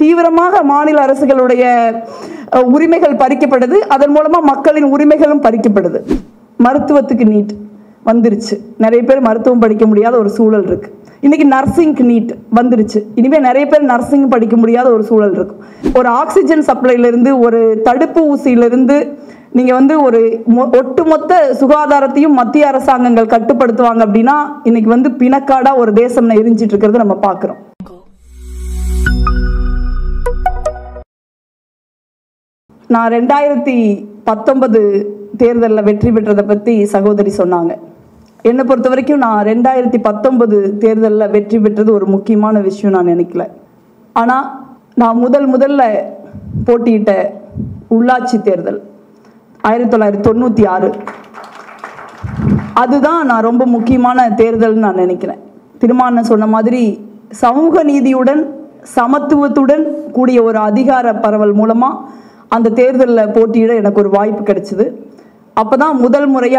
தீவிரமாக மாநில அரசுகளுடைய அஹ், உரிமைகள் பறிக்கப்படுது அதன் மூலமா மக்களின் உரிமைகளும் பறிக்கப்படுது மருத்துவத்துக்கு நீட் வந்துருச்சு நிறைய பேர் மருத்துவம் படிக்க முடியாத ஒரு சூழல் இருக்கு இன்னைக்கு நர்சிங்க்கு நீட் வந்துருச்சு இனிமே நிறைய பேர் நர்சிங் படிக்க முடியாத ஒரு சூழல் இருக்கும் ஒரு ஆக்சிஜன் சப்ளைல இருந்து ஒரு தடுப்பு ஊசியில இருந்து நீங்க வந்து ஒரு மொ- ஒட்டுமொத்த சுகாதாரத்தையும் மத்திய அரசாங்கங்கள் கட்டுப்படுத்துவாங்க அப்படின்னா இன்னைக்கு வந்து பிணக்காடா ஒரு தேசம் எரிஞ்சிட்டு இருக்கிறது நம்ம பார்க்கிறோம் நான் ரெண்டாயிரத்தி பத்தொன்பது தேர்தலில் வெற்றி பெற்றதை பற்றி சகோதரி சொன்னாங்க என்னை பொறுத்த வரைக்கும் நான் ரெண்டாயிரத்தி பத்தொன்பது தேர்தலில் வெற்றி பெற்றது ஒரு முக்கியமான விஷயம் நான் நினைக்கல ஆனால் நான் முதல் முதல்ல போட்டியிட்ட உள்ளாட்சி தேர்தல் ஆயிரத்தி தொள்ளாயிரத்தி தொண்ணூற்றி ஆறு அதுதான் நான் ரொம்ப முக்கியமான தேர்தல்னு நான் நினைக்கிறேன் திருமானன் சொன்ன மாதிரி சமூக நீதியுடன் சமத்துவத்துடன் கூடிய ஒரு அதிகார பரவல் மூலமா அந்த தேர்தலில் போட்டியிட எனக்கு ஒரு வாய்ப்பு கிடைச்சது அப்பதான் முதல் முறையா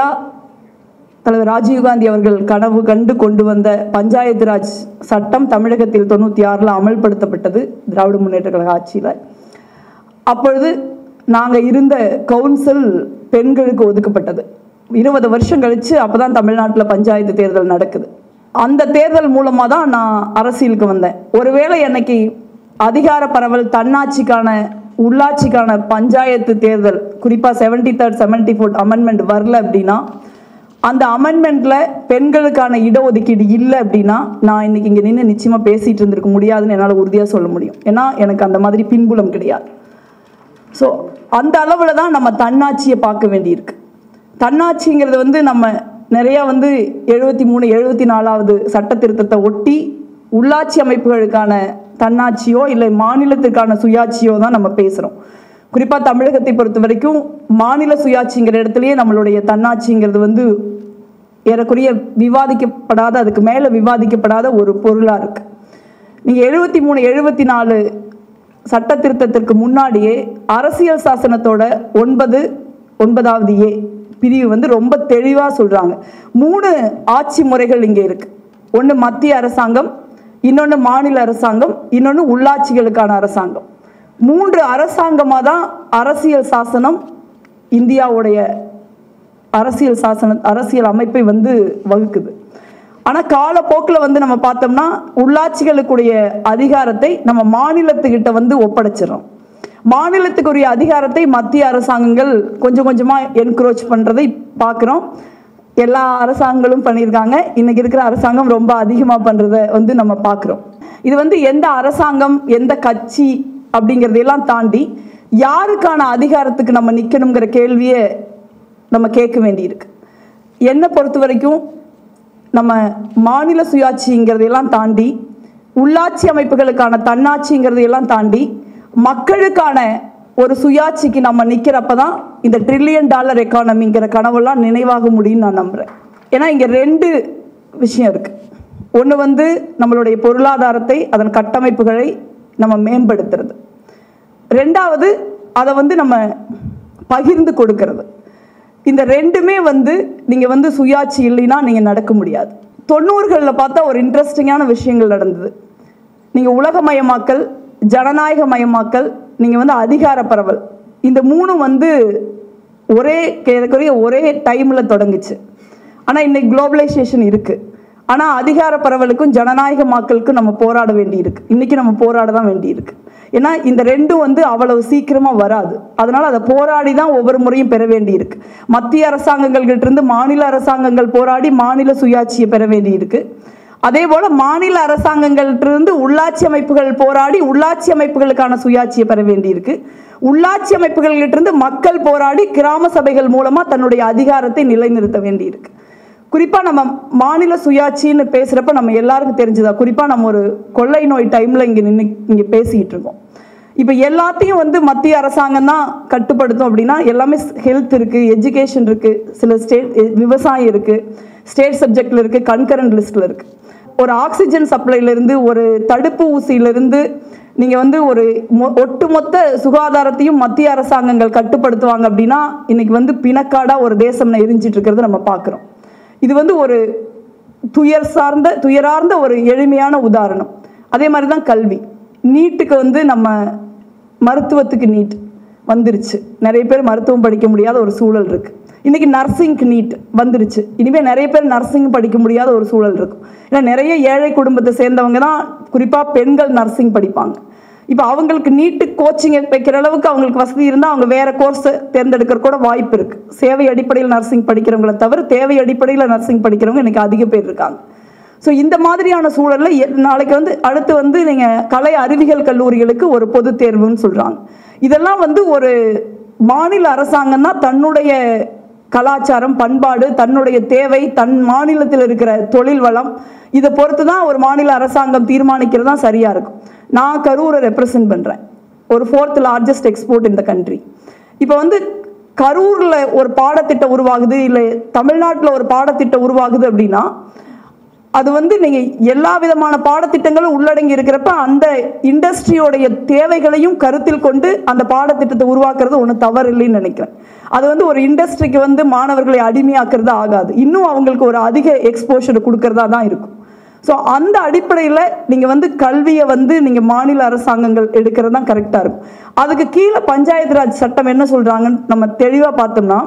தலைவர் ராஜீவ்காந்தி அவர்கள் கனவு கண்டு கொண்டு வந்த பஞ்சாயத்து ராஜ் சட்டம் தமிழகத்தில் தொண்ணூற்றி ஆறில் அமல்படுத்தப்பட்டது திராவிட முன்னேற்ற கழக ஆட்சியில் அப்பொழுது நாங்கள் இருந்த கவுன்சில் பெண்களுக்கு ஒதுக்கப்பட்டது இருபது வருஷம் கழிச்சு அப்பதான் தமிழ்நாட்டில் பஞ்சாயத்து தேர்தல் நடக்குது அந்த தேர்தல் மூலமாக தான் நான் அரசியலுக்கு வந்தேன் ஒருவேளை என்னைக்கு அதிகார பரவல் தன்னாட்சிக்கான உள்ளாட்சிக்கான பஞ்சாயத்து தேர்தல் குறிப்பாக seventy third seventy fourth amendment வரல அப்படின்னா அந்த அமெண்ட்மெண்ட்ல பெண்களுக்கான இடஒதுக்கீடு இல்லை அப்படின்னா நான் இன்னைக்கு இங்கே நின்று நிச்சயமா பேசிட்டு இருந்திருக்க முடியாதுன்னு என்னால் உறுதியாக சொல்ல முடியும் ஏன்னா எனக்கு அந்த மாதிரி பின்புலம் கிடையாது ஸோ அந்த அளவில் தான் நம்ம தன்னாட்சியை பார்க்க வேண்டியிருக்கு தன்னாட்சிங்கிறது வந்து நம்ம நிறையா வந்து எழுபத்தி மூணு எழுபத்தி நாலாவது சட்ட திருத்தத்தை ஒட்டி உள்ளாட்சி அமைப்புகளுக்கான தன்னாட்சியோ இல்லை மாநிலத்திற்கான சுயாட்சியோ தான் நம்ம பேசுகிறோம் குறிப்பாக தமிழகத்தை பொறுத்த வரைக்கும் மாநில சுயாட்சிங்கிற இடத்துலயே நம்மளுடைய தன்னாட்சிங்கிறது வந்து ஏறக்குறைய விவாதிக்கப்படாத அதுக்கு மேலே விவாதிக்கப்படாத ஒரு பொருளாக இருக்கு நீங்கள் எழுபத்தி மூணு எழுபத்தி நாலு சட்ட திருத்தத்திற்கு முன்னாடியே அரசியல் சாசனத்தோட ஒன்பது ஒன்பதாவது ஏ பிரிவு வந்து ரொம்ப தெளிவாக சொல்கிறாங்க மூணு ஆட்சி முறைகள் இங்கே இருக்கு ஒன்று மத்திய அரசாங்கம் இன்னொன்று மாநில அரசாங்கம் இன்னொன்று உள்ளாட்சிகளுக்கான அரசாங்கம் மூன்று அரசாங்கமாக தான் அரசியல் சாசனம் இந்தியாவுடைய அரசியல் சாசன அரசியல் அமைப்பை வந்து வகுக்குது ஆனால் காலப்போக்கில் வந்து நம்ம பார்த்தோம்னா உள்ளாட்சிகளுக்குடைய அதிகாரத்தை நம்ம மாநிலத்துக்கிட்ட வந்து ஒப்படைச்சிடறோம் மாநிலத்துக்குரிய அதிகாரத்தை மத்திய அரசாங்கங்கள் கொஞ்சம் கொஞ்சமாக என்க்ரோச் பண்ணுறதை பார்க்குறோம் எல்லா அரசாங்கங்களும் பண்ணியிருக்காங்க இன்னைக்கு இருக்கிற அரசாங்கம் ரொம்ப அதிகமாக பண்ணுறத வந்து நம்ம பார்க்குறோம் இது வந்து எந்த அரசாங்கம் எந்த கட்சி அப்படிங்கிறதையெல்லாம் தாண்டி யாருக்கான அதிகாரத்துக்கு நம்ம நிற்கணுங்கிற கேள்வியை நம்ம கேட்க வேண்டியிருக்கு என்னை பொறுத்த வரைக்கும் நம்ம மாநில சுயாட்சிங்கிறதையெல்லாம் தாண்டி உள்ளாட்சி அமைப்புகளுக்கான தன்னாட்சிங்கிறதையெல்லாம் தாண்டி மக்களுக்கான ஒரு சுயாட்சிக்கு நம்ம நிற்கிறப்ப தான் இந்த ட்ரில்லியன் டாலர் எக்கானமிங்கிற கனவெல்லாம் நினைவாக முடியும்னு நான் நம்புகிறேன் ஏன்னா இங்கே ரெண்டு விஷயம் இருக்கு ஒன்று வந்து நம்மளுடைய பொருளாதாரத்தை அதன் கட்டமைப்புகளை நம்ம மேம்படுத்துறது ரெண்டாவது அதை வந்து நம்ம பகிர்ந்து கொடுக்கறது இந்த ரெண்டுமே வந்து நீங்கள் வந்து சுயாட்சி இல்லைன்னா நீங்கள் நடக்க முடியாது தொண்ணூறுகளில் பார்த்தா ஒரு இன்ட்ரெஸ்டிங்கான விஷயங்கள் நடந்தது நீங்கள் உலகமயமாக்கல் ஜனநாயகமயமாக்கல் நீங்கள் வந்து அதிகார பரவல் இந்த மூணும் வந்து ஒரே ஏறக்குறைய ஒரே டைமில் தொடங்குச்சு ஆனால் இன்னைக்கு குளோபலைசேஷன் இருக்குது ஆனால் அதிகார பரவலுக்கும் ஜனநாயகமாக்கலுக்கும் நம்ம போராட வேண்டியிருக்கு இன்னைக்கு நம்ம போராட தான் வேண்டியிருக்கு ஏன்னா இந்த ரெண்டும் வந்து அவ்வளவு சீக்கிரமா வராது அதனால அதை போராடி தான் ஒவ்வொரு முறையும் பெற வேண்டியிருக்கு மத்திய அரசாங்கங்கள் கிட்ட இருந்து மாநில அரசாங்கங்கள் போராடி மாநில சுயாட்சியை பெற வேண்டியிருக்கு அதே போல மாநில அரசாங்கங்கள்ட்டிருந்து உள்ளாட்சி அமைப்புகள் போராடி உள்ளாட்சி அமைப்புகளுக்கான சுயாட்சியை பெற வேண்டியிருக்கு உள்ளாட்சி அமைப்புகள்கிட்ட இருந்து மக்கள் போராடி கிராம சபைகள் மூலமா தன்னுடைய அதிகாரத்தை நிலைநிறுத்த வேண்டியிருக்கு குறிப்பா நம்ம மாநில சுயாட்சின்னு பேசுறப்ப நம்ம எல்லாருக்கும் தெரிஞ்சதா குறிப்பா நம்ம ஒரு கொள்ளை நோய் டைம்ல இங்க நின்று இங்க பேசிக்கிட்டு இருக்கோம் இப்போ எல்லாத்தையும் வந்து மத்திய அரசாங்கம் தான் கட்டுப்படுத்தும் அப்படின்னா எல்லாமே ஹெல்த் இருக்கு எஜுகேஷன் இருக்கு சில ஸ்டேட் விவசாயம் இருக்கு ஸ்டேட் சப்ஜெக்ட்ல இருக்கு கன்கரண்ட் லிஸ்ட்ல இருக்கு ஒரு ஆக்சிஜன் சப்ளைல இருந்து ஒரு தடுப்பு ஊசியில இருந்து நீங்க வந்து ஒரு மொ- ஒட்டுமொத்த சுகாதாரத்தையும் மத்திய அரசாங்கங்கள் கட்டுப்படுத்துவாங்க அப்படின்னா இன்னைக்கு வந்து பிணக்காடா ஒரு தேசம் எரிஞ்சிட்டு இருக்கிறத நம்ம பார்க்குறோம் இது வந்து ஒரு துயர் சார்ந்த துயரார்ந்த ஒரு எளிமையான உதாரணம் அதே மாதிரி தான் கல்வி நீட்டுக்கு வந்து நம்ம மருத்துவத்துக்கு நீட் வந்துருச்சு நிறைய பேர் மருத்துவம் படிக்க முடியாத ஒரு சூழல் இருக்கு இன்னைக்கு நர்சிங்க்கு நீட் வந்துருச்சு இனிமேல் நிறைய பேர் நர்சிங் படிக்க முடியாத ஒரு சூழல் இருக்கும் ஏன்னா நிறைய ஏழை குடும்பத்தை சேர்ந்தவங்க தான் குறிப்பாக பெண்கள் நர்சிங் படிப்பாங்க இப்போ அவங்களுக்கு நீட்டு கோச்சிங் வைக்கிற அளவுக்கு அவங்களுக்கு வசதி இருந்தால் அவங்க வேற கோர்ஸ் தேர்ந்தெடுக்கிற கூட வாய்ப்பு இருக்கு சேவை அடிப்படையில் நர்சிங் படிக்கிறவங்கள தவிர தேவை அடிப்படையில் நர்சிங் படிக்கிறவங்க இன்னைக்கு அதிக பேர் இருக்காங்க ஸோ இந்த மாதிரியான சூழல்ல எ- நாளைக்கு வந்து அடுத்து வந்து நீங்கள் கலை அறிவியல் கல்லூரிகளுக்கு ஒரு பொது தேர்வுன்னு சொல்கிறாங்க இதெல்லாம் வந்து ஒரு மாநில அரசாங்கம் தான் தன்னுடைய கலாச்சாரம் பண்பாடு தன்னுடைய தேவை தன் மாநிலத்தில் இருக்கிற தொழில் வளம் இதை பொறுத்து தான் ஒரு மாநில அரசாங்கம் தீர்மானிக்கிறது தான் சரியாக இருக்கும் நான் கரூரை ரெப்ரசன்ட் பண்ணுறேன் ஒரு ஃபோர்த் லார்ஜஸ்ட் எக்ஸ்போர்ட் இந்த கண்ட்ரி இப்போ வந்து கரூரில் ஒரு பாடத்திட்டம் உருவாகுது இல்லை தமிழ்நாட்டில் ஒரு பாடத்திட்டம் உருவாகுது அப்படின்னா அது வந்து நீங்க எல்லா விதமான பாடத்திட்டங்களும் உள்ளடங்கி இருக்கிறப்ப அந்த இண்டஸ்ட்ரியோடைய தேவைகளையும் கருத்தில் கொண்டு அந்த பாடத்திட்டத்தை உருவாக்குறது ஒன்றும் தவறு இல்லைன்னு நினைக்கிறேன் அது வந்து ஒரு இண்டஸ்ட்ரிக்கு வந்து மாணவர்களை அடிமையாக்குறது ஆகாது இன்னும் அவங்களுக்கு ஒரு அதிக எக்ஸ்போஷர் கொடுக்கறதா தான் இருக்கும் ஸோ அந்த அடிப்படையில் நீங்கள் வந்து கல்வியை வந்து நீங்கள் மாநில அரசாங்கங்கள் எடுக்கிறது தான் கரெக்டாக இருக்கும் அதுக்கு கீழே பஞ்சாயத்து ராஜ் சட்டம் என்ன சொல்கிறாங்கன்னு நம்ம தெளிவாக பார்த்தோம்னா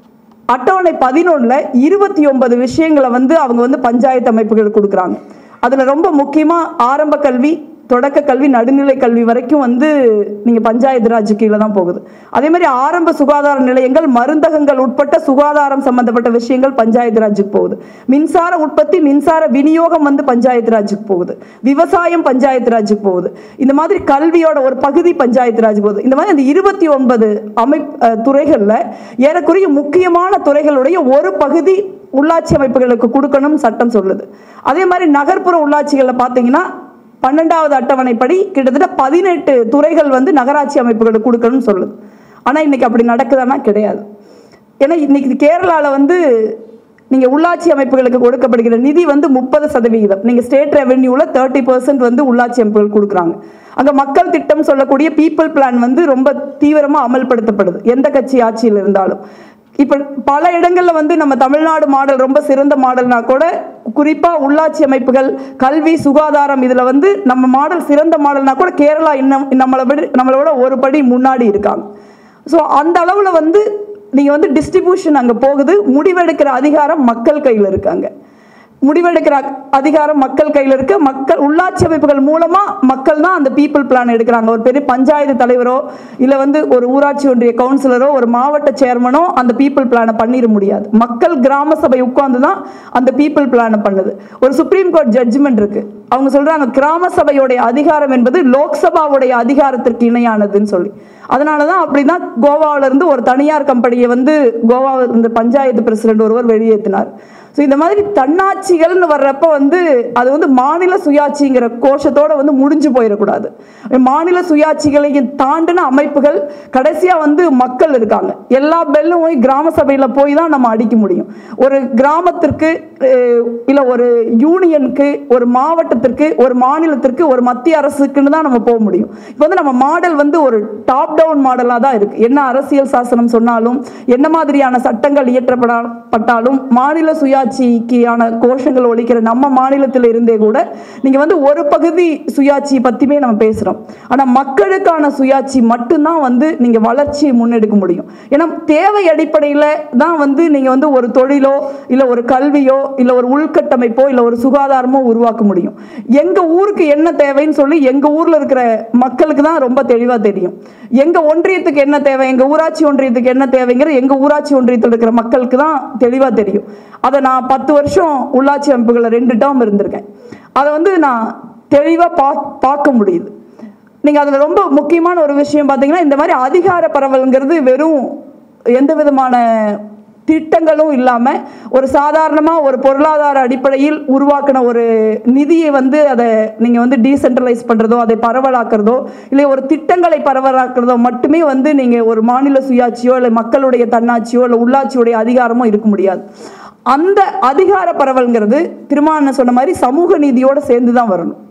அட்டவணை பதினொன்றில் இருபத்தி ஒன்பது விஷயங்களை வந்து அவங்க வந்து பஞ்சாயத்து அமைப்புகள் கொடுக்குறாங்க அதில் ரொம்ப முக்கியமாக ஆரம்ப கல்வி தொடக்க கல்வி நடுநிலை கல்வி வரைக்கும் வந்து நீங்கள் பஞ்சாயத்து ராஜ் கீழே தான் போகுது அதே மாதிரி ஆரம்ப சுகாதார நிலையங்கள் மருந்தகங்கள் உட்பட்ட சுகாதாரம் சம்பந்தப்பட்ட விஷயங்கள் பஞ்சாயத்து ராஜுக்கு போகுது மின்சார உற்பத்தி மின்சார விநியோகம் வந்து பஞ்சாயத்து ராஜுக்கு போகுது விவசாயம் பஞ்சாயத்து ராஜுக்கு போகுது இந்த மாதிரி கல்வியோட ஒரு பகுதி பஞ்சாயத்து ராஜ் போகுது இந்த மாதிரி அந்த இருபத்தி ஒன்பது அமைப் அஹ், துறைகள்ல ஏறக்குறைய முக்கியமான துறைகளுடைய ஒரு பகுதி உள்ளாட்சி அமைப்புகளுக்கு கொடுக்கணும் சட்டம் சொல்லுது அதே மாதிரி நகர்ப்புற உள்ளாட்சிகளில் பார்த்தீங்கன்னா பன்னெண்டாவது அட்டவணைப்படி கிட்டத்தட்ட பதினெட்டு துறைகள் வந்து நகராட்சி அமைப்புகளுக்கு கொடுக்கணும்னு சொல்லுது ஆனால் இன்னைக்கு அப்படி நடக்குதானா கிடையாது ஏன்னா இன்னைக்கு கேரளாவில் வந்து நீங்கள் உள்ளாட்சி அமைப்புகளுக்கு கொடுக்கப்படுகிற நிதி வந்து முப்பது சதவிகிதம் நீங்கள் ஸ்டேட் ரெவென்யூவில் தேர்ட்டி பர்சன்ட் வந்து உள்ளாட்சி அமைப்புகள் கொடுக்குறாங்க அங்கே மக்கள் திட்டம் சொல்லக்கூடிய பீப்புள் பிளான் வந்து ரொம்ப தீவிரமாக அமல்படுத்தப்படுது எந்த கட்சி ஆட்சியில் இருந்தாலும் இப்போ பல இடங்கள்ல வந்து நம்ம தமிழ்நாடு மாடல் ரொம்ப சிறந்த மாடல்னா கூட குறிப்பா உள்ளாட்சி அமைப்புகள் கல்வி சுகாதாரம் இதுல வந்து நம்ம மாடல் சிறந்த மாடல்னா கூட கேரளா இன்னும் நம்மளை விட நம்மளை விட ஒரு படி முன்னாடி இருக்காங்க ஸோ அந்த அளவுல வந்து நீங்க வந்து டிஸ்ட்ரிபியூஷன் அங்க போகுது முடிவெடுக்கிற அதிகாரம் மக்கள் கையில் இருக்காங்க முடிவெடுக்கிற அ- அதிகாரம் மக்கள் கையில் இருக்கு மக்கள் உள்ளாட்சி அமைப்புகள் மூலமா மக்கள் தான் அந்த பீப்புள் பிளான் எடுக்கிறாங்க ஒரு பெரிய பஞ்சாயத்து தலைவரோ இல்ல வந்து ஒரு ஊராட்சி ஒன்றிய கவுன்சிலரோ ஒரு மாவட்ட சேர்மனோ அந்த பீப்புள் பிளானை பண்ணிட முடியாது மக்கள் கிராம சபை உட்கார்ந்து தான் அந்த பீப்புள் பிளானை பண்ணுது ஒரு சுப்ரீம் கோர்ட் ஜட்ஜ்மெண்ட் இருக்கு அவங்க சொல்றாங்க கிராம சபையோடைய அதிகாரம் என்பது லோக்சபாவுடைய அதிகாரத்திற்கு இணையானதுன்னு சொல்லி அதனால தான் அப்படிதான் கோவாவுல இருந்து ஒரு தனியார் கம்பெனியை வந்து கோவாவில் இருந்த பஞ்சாயத்து பிரசிடென்ட் ஒருவர் வெளியேற்றினார் ஸோ இந்த மாதிரி தன்னாட்சிகள்னு வர்றப்ப வந்து அது வந்து மாநில சுயாட்சிங்கிற கோஷத்தோட வந்து முடிஞ்சு போயிடக்கூடாது மாநில சுயாட்சிகளையும் தாண்டின அமைப்புகள் கடைசியா வந்து மக்கள் இருக்காங்க எல்லா பெல்லும் போய் கிராம சபையில போய் தான் நம்ம அடிக்க முடியும் ஒரு கிராமத்திற்கு அஹ், இல்ல ஒரு யூனியனுக்கு ஒரு மாவட்டத்திற்கு ஒரு மாநிலத்திற்கு ஒரு மத்திய அரசுக்குன்னு தான் நம்ம போக முடியும் இப்போ வந்து நம்ம மாடல் வந்து ஒரு டாப் டவுன் மாடலாக தான் இருக்கு என்ன அரசியல் சாசனம் சொன்னாலும் என்ன மாதிரியான சட்டங்கள் இயற்றப்படாலும் மாநில சுயாட்சிக்கான கோஷங்கள் ஒழிக்கிற நம்ம மாநிலத்தில் இருந்தே கூட நீங்க வந்து ஒரு பகுதி சுயாட்சி பத்தியுமே நம்ம பேசுறோம் ஆனா மக்களுக்கான சுயாட்சி மட்டும்தான் வந்து நீங்க வளர்ச்சியை முன்னெடுக்க முடியும் ஏன்னா தேவை அடிப்படையில தான் வந்து நீங்க வந்து ஒரு தொழிலோ இல்ல ஒரு கல்வியோ இல்ல ஒரு உள்கட்டமைப்போ இல்ல ஒரு சுகாதாரமோ உருவாக்க முடியும் எங்க ஊருக்கு என்ன தேவைன்னு சொல்லி எங்க ஊர்ல இருக்கிற மக்களுக்கு தான் ரொம்ப தெளிவா தெரியும் எங்க ஒன்றியத்துக்கு என்ன தேவை எங்க ஊராட்சி ஒன்றியத்துக்கு என்ன தேவைங்கிற எங்க ஊராட்சி ஒன்றியத்தில் இருக்கிற மக்களுக்கு தான் தெளிவா தெரியும் அதை நான் பத்து வருஷம் உள்ளாட்சி அமைப்புகளை ரெண்டு டேர்ம் இருந்திருக்கேன் அதை வந்து நான் தெளிவா பா பார்க்க முடியுது நீங்க அதுல ரொம்ப முக்கியமான ஒரு விஷயம் பார்த்தீங்கன்னா இந்த மாதிரி அதிகார பரவல்ங்கிறது வெறும் எந்த விதமான திட்டங்களும் இல்லாம ஒரு சாதாரணமா ஒரு பொருளாதார அடிப்படையில் உருவாக்கின ஒரு நிதியை வந்து அதை நீங்க வந்து டீசென்ட்ரலைஸ் பண்றதோ அதை பரவலாக்குறதோ இல்லை ஒரு திட்டங்களை பரவலாக்குறதோ மட்டுமே வந்து நீங்க ஒரு மாநில சுயாட்சியோ இல்லை மக்களுடைய தன்னாட்சியோ இல்லை உள்ளாட்சியுடைய அதிகாரமோ இருக்க முடியாது அந்த அதிகார பரவல்ங்கிறது திருமாவளவன் சொன்ன மாதிரி சமூக நீதியோட சேர்ந்து தான் வரணும்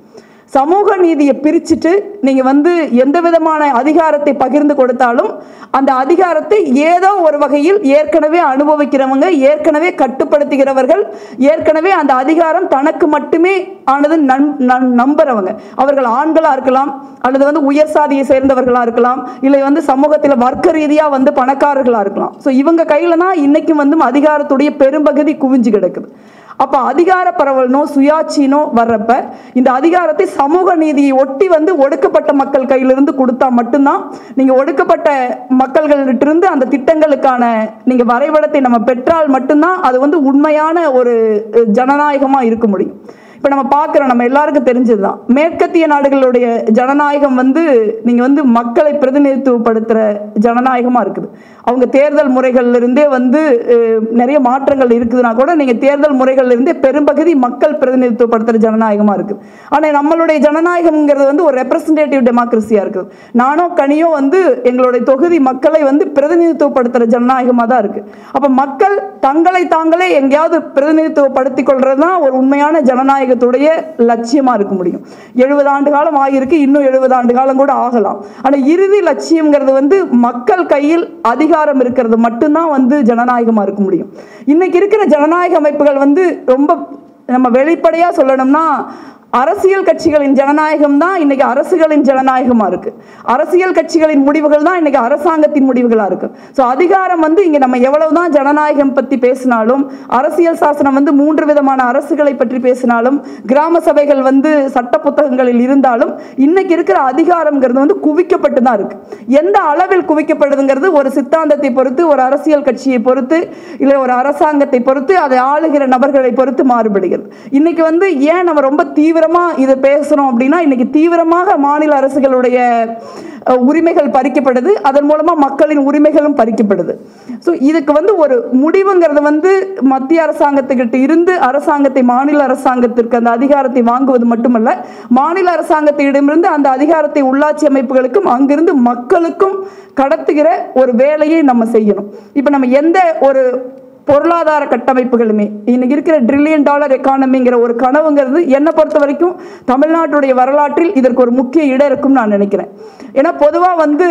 சமூக நீதியை பிரிச்சுட்டு நீங்க வந்து எந்த விதமான அதிகாரத்தை பகிர்ந்து கொடுத்தாலும் அந்த அதிகாரத்தை ஏதோ ஒரு வகையில் ஏற்கனவே அனுபவிக்கிறவங்க ஏற்கனவே கட்டுப்படுத்துகிறவர்கள் ஏற்கனவே அந்த அதிகாரம் தனக்கு மட்டுமே ஆனது நம் நம்- நம்புறவங்க அவர்கள் ஆண்களா இருக்கலாம் அல்லது வந்து உயர் சாதியை சேர்ந்தவர்களா இருக்கலாம் இல்லை வந்து சமூகத்தில் வர்க்க ரீதியா வந்து பணக்காரர்களா இருக்கலாம் ஸோ இவங்க கையில தான் இன்னைக்கும் வந்து அதிகாரத்துடைய பெரும்பகுதி குவிஞ்சு கிடக்குது அப்ப அதிகார பரவல்னோ சுயாட்சினோ வர்றப்ப இந்த அதிகாரத்தை சமூக நீதியை ஒட்டி வந்து ஒடுக்கப்பட்ட மக்கள் கையிலிருந்து கொடுத்தா மட்டும்தான் நீங்க ஒடுக்கப்பட்ட மக்கள்கிட்ட இருந்து அந்த திட்டங்களுக்கான நீங்க வரைபடத்தை நம்ம பெற்றால் மட்டும்தான் அது வந்து உண்மையான ஒரு அஹ், ஜனநாயகமா இருக்க முடியும் இப்போ நம்ம பார்க்குறோம் நம்ம எல்லாருக்கும் தெரிஞ்சதுதான் மேற்கத்திய நாடுகளுடைய ஜனநாயகம் வந்து நீங்கள் வந்து மக்களை பிரதிநிதித்துவப்படுத்துகிற ஜனநாயகமாக இருக்குது அவங்க தேர்தல் முறைகள்ல இருந்தே வந்து அஹ், நிறைய மாற்றங்கள் இருக்குதுன்னா கூட நீங்கள் தேர்தல் முறைகள்ல இருந்தே பெரும்பகுதி மக்கள் பிரதிநிதித்துவப்படுத்துகிற ஜனநாயகமாக இருக்குது ஆனால் நம்மளுடைய ஜனநாயகம்ங்கிறது வந்து ஒரு ரெப்ரசன்டேட்டிவ் டெமோக்ரஸியாக இருக்குது நானோ கனியோ வந்து எங்களுடைய தொகுதி மக்களை வந்து பிரதிநிதித்துவப்படுத்துகிற ஜனநாயகமாக தான் இருக்குது அப்போ மக்கள் தங்களை தாங்களே எங்கேயாவது பிரதிநிதித்துவப்படுத்திக் கொள்றது தான் ஒரு உண்மையான ஜனநாயகத்துடைய லட்சியமா இருக்க முடியும் எழுபது ஆண்டு காலம் ஆகியிருக்கு இன்னும் எழுபது ஆண்டு காலம் கூட ஆகலாம் ஆனா இறுதி லட்சியம்ங்கிறது வந்து மக்கள் கையில் அதிகாரம் இருக்கிறது மட்டும்தான் வந்து ஜனநாயகமா இருக்க முடியும் இன்னைக்கு இருக்கிற ஜனநாயக அமைப்புகள் வந்து ரொம்ப நம்ம வெளிப்படையா சொல்லணும்னா அரசியல் கட்சிகளின் ஜனநாயகம் தான் இன்னைக்கு அரசுகளின் ஜனநாயகமா இருக்கு அரசியல் கட்சிகளின் முடிவுகள் தான் இன்னைக்கு அரசாங்கத்தின் முடிவுகளா இருக்கு ஸோ அதிகாரம் வந்து இங்க நம்ம எவ்வளவுதான் ஜனநாயகம் பத்தி பேசினாலும் அரசியல் சாசனம் வந்து மூன்று விதமான அரசுகளை பற்றி பேசினாலும் கிராம சபைகள் வந்து சட்ட புத்தகங்களில் இருந்தாலும் இன்னைக்கு இருக்கிற அதிகாரம்ங்கிறது வந்து குவிக்கப்பட்டு தான் இருக்கு எந்த அளவில் குவிக்கப்படுதுங்கிறது ஒரு சித்தாந்தத்தை பொறுத்து ஒரு அரசியல் கட்சியை பொறுத்து இல்லை ஒரு அரசாங்கத்தை பொறுத்து அதை ஆளுகிற நபர்களை பொறுத்து மாறுபடுகிறது இன்னைக்கு வந்து ஏன் நம்ம ரொம்ப தீவிரமா இதை பேசுறோம் அப்படின்னா இன்னைக்கு தீவிரமாக மாநில அரசுகளுடைய அஹ், உரிமைகள் பறிக்கப்படுது அதன் மூலமா மக்களின் உரிமைகளும் பறிக்கப்படுது ஸோ இதுக்கு வந்து ஒரு முடிவுங்கிறது வந்து மத்திய அரசாங்கத்துக்கிட்ட இருந்து அரசாங்கத்தை மாநில அரசாங்கத்திற்கு அந்த அதிகாரத்தை வாங்குவது மட்டுமல்ல மாநில அரசாங்கத்திடமிருந்து அந்த அதிகாரத்தை உள்ளாட்சி அமைப்புகளுக்கும் அங்கிருந்து மக்களுக்கும் கடத்துகிற ஒரு வேலையை நம்ம செய்யணும் இப்போ நம்ம எந்த ஒரு பொருளாதார கட்டமைப்புகளுமே இன்னைக்கு இருக்கிற ட்ரில்லியன் டாலர் எக்கானமிங்கிற ஒரு கனவுங்கிறது என்னை பொறுத்த வரைக்கும் தமிழ்நாட்டுடைய வரலாற்றில் இதற்கு ஒரு முக்கிய இடம் இருக்கும்னு நான் நினைக்கிறேன் ஏன்னா பொதுவாக வந்து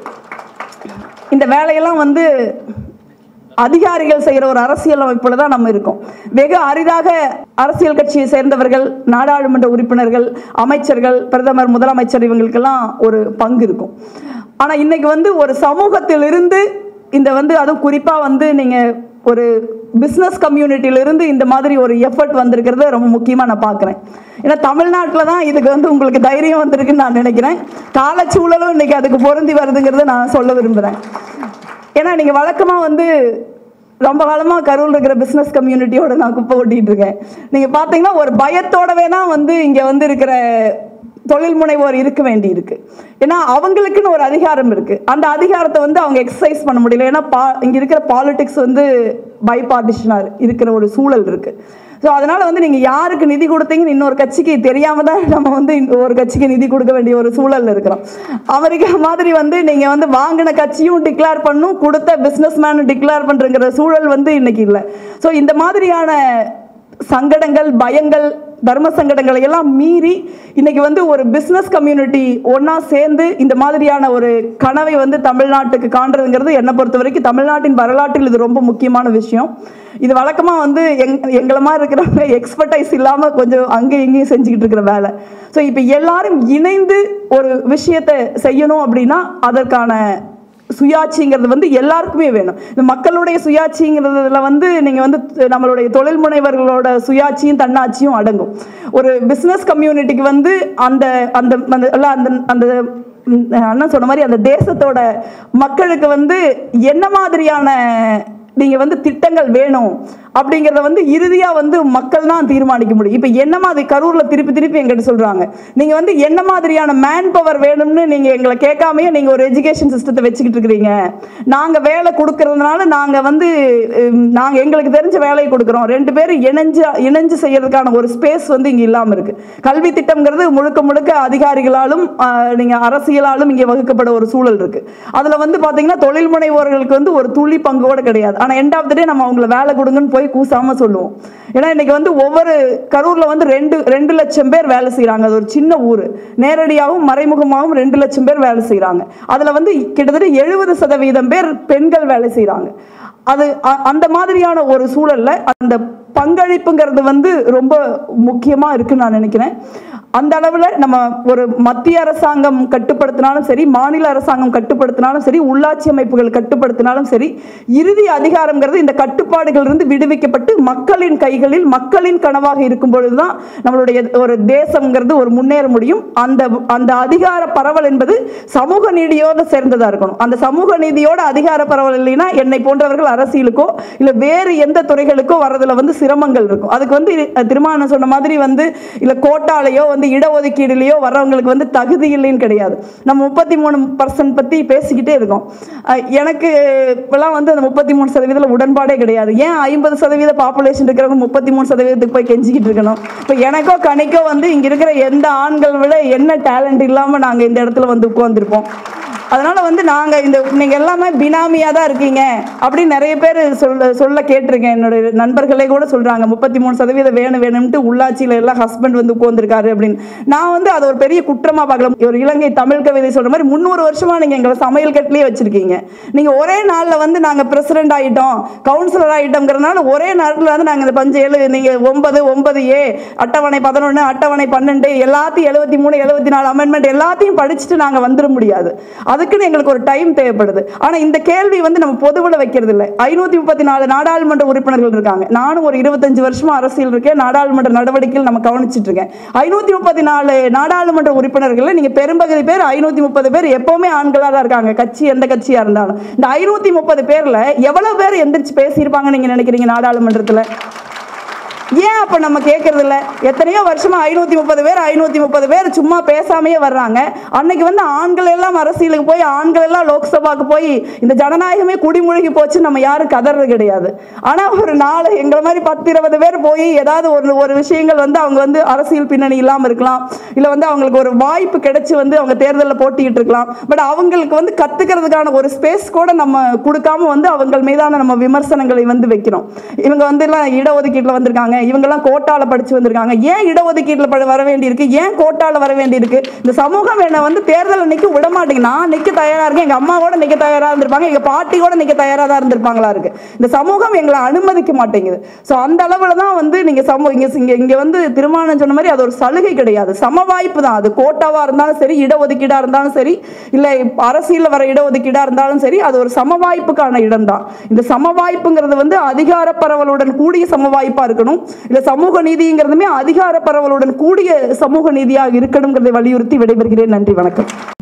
இந்த வேலையெல்லாம் வந்து அதிகாரிகள் செய்கிற ஒரு அரசியல் அமைப்புல தான் நம்ம இருக்கோம் வெகு அரிதாக அரசியல் கட்சியை சேர்ந்தவர்கள் நாடாளுமன்ற உறுப்பினர்கள் அமைச்சர்கள் பிரதமர் முதலமைச்சர் இவங்களுக்கெல்லாம் ஒரு பங்கு இருக்கும் ஆனால் இன்னைக்கு வந்து ஒரு சமூகத்திலிருந்து இந்த வந்து அதுவும் குறிப்பாக வந்து நீங்கள் ஒரு பிஸ்னஸ் கம்யூனிட்டியிலிருந்து இந்த மாதிரி ஒரு எஃபர்ட் வந்திருக்கிறத ரொம்ப முக்கியமாக நான் பார்க்குறேன் ஏன்னா தமிழ்நாட்டில் தான் இதுக்கு வந்து உங்களுக்கு தைரியம் வந்திருக்குன்னு நான் நினைக்கிறேன் காலச்சூழலும் இன்னைக்கு அதுக்கு பொருந்தி வருதுங்கிறத நான் சொல்ல விரும்புகிறேன் ஏன்னா நீங்கள் வழக்கமாக வந்து ரொம்ப காலமாக கரூர் இருக்கிற பிஸ்னஸ் கம்யூனிட்டியோட நான் குப்பை ஓட்டிகிட்டு இருக்கேன் நீங்கள் பார்த்தீங்கன்னா ஒரு பயத்தோடவே தான் வந்து இங்கே வந்து இருக்கிற தொழில் முனைவோர் இருக்க வேண்டி இருக்கு ஏன்னா அவங்களுக்குன்னு ஒரு அதிகாரம் இருக்கு அந்த அதிகாரத்தை வந்து அவங்க எக்ஸசைஸ் பண்ண முடியல ஏன்னா பா இங்க இருக்கிற பாலிடிக்ஸ் வந்து பை பார்ட்டிஷனாக இருக்கிற ஒரு சூழல் இருக்கு ஸோ அதனால வந்து நீங்க யாருக்கு நிதி கொடுத்தீங்கன்னு இன்னொரு கட்சிக்கு தெரியாம தான் நம்ம வந்து ஒரு கட்சிக்கு நிதி கொடுக்க வேண்டிய ஒரு சூழல்ல இருக்கிறோம் அமெரிக்கா மாதிரி வந்து நீங்க வந்து வாங்கின கட்சியும் டிக்ளேர் பண்ணும் கொடுத்த பிஸ்னஸ் மேனும் டிக்ளேர் பண்றங்கிற சூழல் வந்து இன்னைக்கு இல்லை ஸோ இந்த மாதிரியான சங்கடங்கள் பயங்கள் தர்ம சங்கடங்களை எல்லாம் மீறி இன்னைக்கு வந்து ஒரு பிஸ்னஸ் கம்யூனிட்டி ஒன்றா சேர்ந்து இந்த மாதிரியான ஒரு கனவை வந்து தமிழ்நாட்டுக்கு காண்றதுங்கிறது என்னை பொறுத்த வரைக்கும் தமிழ்நாட்டின் வரலாற்றில் இது ரொம்ப முக்கியமான விஷயம் இது வழக்கமாக வந்து எங் எங்களை மாதிரி இருக்கிறவங்க எக்ஸ்பர்டைஸ் இல்லாமல் கொஞ்சம் அங்கேயும் இங்கேயும் செஞ்சுக்கிட்டு இருக்கிற வேலை ஸோ இப்போ எல்லாரும் இணைந்து ஒரு விஷயத்தை செய்யணும் அப்படின்னா அதற்கான சுயாட்சிங்கிறது வந்து எல்லாருக்குமே வேணும் இந்த மக்களுடைய சுயாட்சிங்கிறதுல வந்து நீங்கள் வந்து நம்மளுடைய தொழில் முனைவர்களோட சுயாட்சியும் தன்னாட்சியும் அடங்கும் ஒரு பிஸ்னஸ் கம்யூனிட்டிக்கு வந்து அந்த அந்த அந்த இல்ல அந்த அந்த ம், அண்ணன் சொன்ன மாதிரி அந்த தேசத்தோட மக்களுக்கு வந்து என்ன மாதிரியான நீங்கள் வந்து திட்டங்கள் வேணும் அப்படிங்கிறத வந்து இறுதியாக வந்து மக்கள் தான் தீர்மானிக்க முடியும் இப்போ என்ன மாதிரி கரூரில் திருப்பி திருப்பி எங்கிட்ட சொல்கிறாங்க நீங்கள் வந்து என்ன மாதிரியான மேன் பவர் வேணும்னு நீங்கள் எங்களை கேட்காமையே நீங்கள் ஒரு எஜுகேஷன் சிஸ்டத்தை வச்சுக்கிட்டு இருக்கிறீங்க நாங்கள் வேலை கொடுக்கறதுனால நாங்கள் வந்து நாங்கள் எங்களுக்கு தெரிஞ்ச வேலையை கொடுக்குறோம் ரெண்டு பேரும் இணைஞ்சு இணைஞ்சு செய்யறதுக்கான ஒரு ஸ்பேஸ் வந்து இங்கே இல்லாமல் இருக்கு கல்வி திட்டம்ங்கிறது முழுக்க முழுக்க அதிகாரிகளாலும் நீங்கள் அரசியலாலும் இங்கே வகுக்கப்பட ஒரு சூழல் இருக்கு அதில் வந்து பார்த்தீங்கன்னா தொழில் முனைவோர்களுக்கு வந்து ஒரு துளி பங்கு கூட கிடையாது ஆனா எண்ட் ஆஃப் த டே நம்ம அவங்கள வேலை கொடுங்கன்னு போய் கூசாம சொல்லுவோம் ஏன்னா இன்னைக்கு வந்து ஒவ்வொரு கரூர்ல வந்து ரெண்டு ரெண்டு லட்சம் பேர் வேலை செய்றாங்க அது ஒரு சின்ன ஊர் நேரடியாகவும் மறைமுகமாகவும் ரெண்டு லட்சம் பேர் வேலை செய்றாங்க அதுல வந்து கிட்டத்தட்ட எழுபது சதவீதம் பேர் பெண்கள் வேலை செய்றாங்க அது அ- அந்த மாதிரியான ஒரு சூழல்ல அந்த பங்களிப்புங்கிறது வந்து ரொம்ப முக்கியமா இருக்குன்னு நான் நினைக்கிறேன் அந்த அளவுல நம்ம ஒரு மத்திய அரசாங்கம் கட்டுப்படுத்தினாலும் சரி மாநில அரசாங்கம் கட்டுப்படுத்தினாலும் சரி உள்ளாட்சி அமைப்புகள் கட்டுப்படுத்தினாலும் சரி இறுதி அதிகாரம்ங்கிறது இந்த கட்டுப்பாடுகள் இருந்து விடுவிக்கப்பட்டு மக்களின் கைகளில் மக்களின் கனவாக இருக்கும் பொழுதுதான் நம்மளுடைய ஒரு தேசம்ங்கிறது ஒரு முன்னேற முடியும் அந்த அந்த அதிகார பரவல் என்பது சமூக நீதியோட சேர்ந்ததா இருக்கணும் அந்த சமூக நீதியோட அதிகார பரவல் இல்லைன்னா என்னை போன்றவர்கள் அரசியலுக்கோ இல்ல வேறு எந்த துறைகளுக்கோ வர்றதுல வந்து சிரமங்கள் இருக்கும் அதுக்கு வந்து அஹ், திருமாவளவன் சொன்ன மாதிரி வந்து இல்ல கோட்டாலேயோ வந்து இடஒதுக்கீடுலயோ வர்றவங்களுக்கு வந்து தகுதி இல்லைன்னு கிடையாது நம்ம முப்பத்தி மூணு பர்சன்ட் பத்தி பேசிக்கிட்டே இருக்கோம் அஹ், எனக்கு இப்பெல்லாம் வந்து அந்த முப்பத்தி மூணு சதவீதத்தில் உடன்பாடே கிடையாது ஏன் ஐம்பது சதவீத பாப்புலேஷன் இருக்கிறவங்க முப்பத்தி மூணு சதவீதத்துக்கு போய் கெஞ்சிக்கிட்டு இருக்கணும் இப்போ எனக்கோ கணிக்கோ வந்து இங்க இருக்கிற எந்த ஆண்கள் விட என்ன டேலண்ட் இல்லாம நாங்க இந்த இடத்துல வந்து உட்கார்ந்திருப்போம் அதனால வந்து நாங்க இந்த நீங்க எல்லாமே பினாமியா தான் இருக்கீங்க அப்படின்னு நிறைய பேர் சொல்ல சொல்ல கேட்டிருக்கேன் என்னுடைய நண்பர்களே கூட சொல்றாங்க முப்பத்தி மூணு சதவீதம் வேணும் வேணும்ட்டு உள்ளாட்சியில எல்லாம் ஹஸ்பண்ட் வந்து உட்கார்ந்துருக்காரு அப்படின்னு நான் வந்து அது ஒரு பெரிய குற்றமா பார்க்கல ஒரு இலங்கை தமிழ் கவிதை சொல்ற மாதிரி முந்நூறு வருஷமா நீங்க எங்களை சமையல் கட்டிலே வச்சிருக்கீங்க நீங்க ஒரே நாள்ல வந்து நாங்க பிரசிடென்ட் ஆயிட்டோம் கவுன்சிலர் ஆயிட்டோங்கிறதுனால ஒரே நாட்டில் வந்து நாங்க இந்த பஞ்சு ஏழு நீங்க ஒன்பது ஒன்பது ஏ அட்டவணை பதினொன்று அட்டவணை பன்னெண்டு எல்லாத்தையும் எழுபத்தி மூணு எழுபத்தி நாலு அமெண்ட்மெண்ட் எல்லாத்தையும் படிச்சுட்டு நாங்க வந்துட முடியாது அதுக்குன்னு எங்களுக்கு ஒரு டைம் தேவைப்படுது ஆனா இந்த கேள்வி வந்து நம்ம பொதுவில் வைக்கிறது இல்லை ஐநூத்தி முப்பத்தி நாலு நாடாளுமன்ற உறுப்பினர்கள் இருக்காங்க நானும் ஒரு இருபத்தஞ்சு வருஷமா அரசியல் இருக்கேன் நாடாளுமன்ற நடவடிக்கைகள் நம்ம கவனிச்சிட்டு இருக்கேன் ஐநூத்தி முப்பத்தி நாலு நாடாளுமன்ற உறுப்பினர்கள் நீங்க பெரும்பகுதி பேர் ஐநூத்தி முப்பது பேர் எப்பவுமே ஆண்களா தான் இருக்காங்க கட்சி எந்த கட்சியா இருந்தாலும் இந்த ஐநூத்தி முப்பது பேர்ல எவ்வளவு பேர் எந்திரிச்சு பேசியிருப்பாங்க நீங்க நினைக்கிறீங்க நாடாளுமன்றத்துல ஏன் அப்ப நம்ம கேட்கறது இல்ல எத்தனையோ வருஷமா ஐநூத்தி முப்பது பேர் ஐநூத்தி முப்பது பேர் சும்மா பேசாமையே வர்றாங்க அன்னைக்கு வந்து ஆண்கள் எல்லாம் அரசியலுக்கு போய் ஆண்கள் எல்லாம் லோக்சபாக்கு போய் இந்த ஜனநாயகமே குடிமூழ்கி போச்சு நம்ம யாரும் கதறது கிடையாது ஆனா ஒரு நாலு எங்களை மாதிரி பத்து இருபது பேர் போய் ஏதாவது ஒரு ஒரு விஷயங்கள் வந்து அவங்க வந்து அரசியல் பின்னணி இல்லாம இருக்கலாம் இல்ல வந்து அவங்களுக்கு ஒரு வாய்ப்பு கிடைச்சு வந்து அவங்க தேர்தலில் போட்டிட்டு இருக்கலாம் பட் அவங்களுக்கு வந்து கத்துக்கிறதுக்கான ஒரு ஸ்பேஸ் கூட நம்ம கொடுக்காம வந்து அவங்க மீதான நம்ம விமர்சனங்களை வந்து வைக்கிறோம் இவங்க வந்து எல்லாம் இடஒதுக்கீட்டுல வந்திருக்காங்க இவங்கெல்லாம் கோட்டால படிச்சு வந்திருக்காங்க ஏன் இடஒதுக்கீட்டுல படி- வர வேண்டியிருக்கு ஏன் கோட்டால வர வேண்டியிருக்கு இந்த சமூகம் என்னை வந்து தேர்தல் நிக்க விட மாட்டேங்குது நான் நிக்க தயாரா இருக்கேன் எங்க அம்மா கூட நிக்க தயாரா இருந்திருப்பாங்க எங்க பாட்டி கூட நிக்க தயாரா தான் இருந்திருப்பாங்களா இருக்கு இந்த சமூகம் எங்களை அனுமதிக்க மாட்டேங்குது சோ அந்த அளவுல தான் வந்து நீங்க சமூக இங்க இங்க இங்க வந்து திருமணம் சொன்ன மாதிரி அது ஒரு சலுகை கிடையாது சம வாய்ப்பு தான் அது கோட்டாவா இருந்தாலும் சரி இடஒதுக்கீடா இருந்தாலும் சரி இல்ல அரசியல்ல வர இடஒதுக்கீடா இருந்தாலும் சரி அது ஒரு சம வாய்ப்புக்கான இடம் தான் இந்த சம வாய்ப்புங்கிறது வந்து அதிகார பரவலுடன் கூடிய சம வாய்ப்பா இருக்கணும் இல்ல சமூக நீதிங்கிறதுமே அதிகார பரவலுடன் கூடிய சமூக நீதியாக இருக்கணுங்கிறதை வலியுறுத்தி விடைபெறுகிறேன் நன்றி வணக்கம்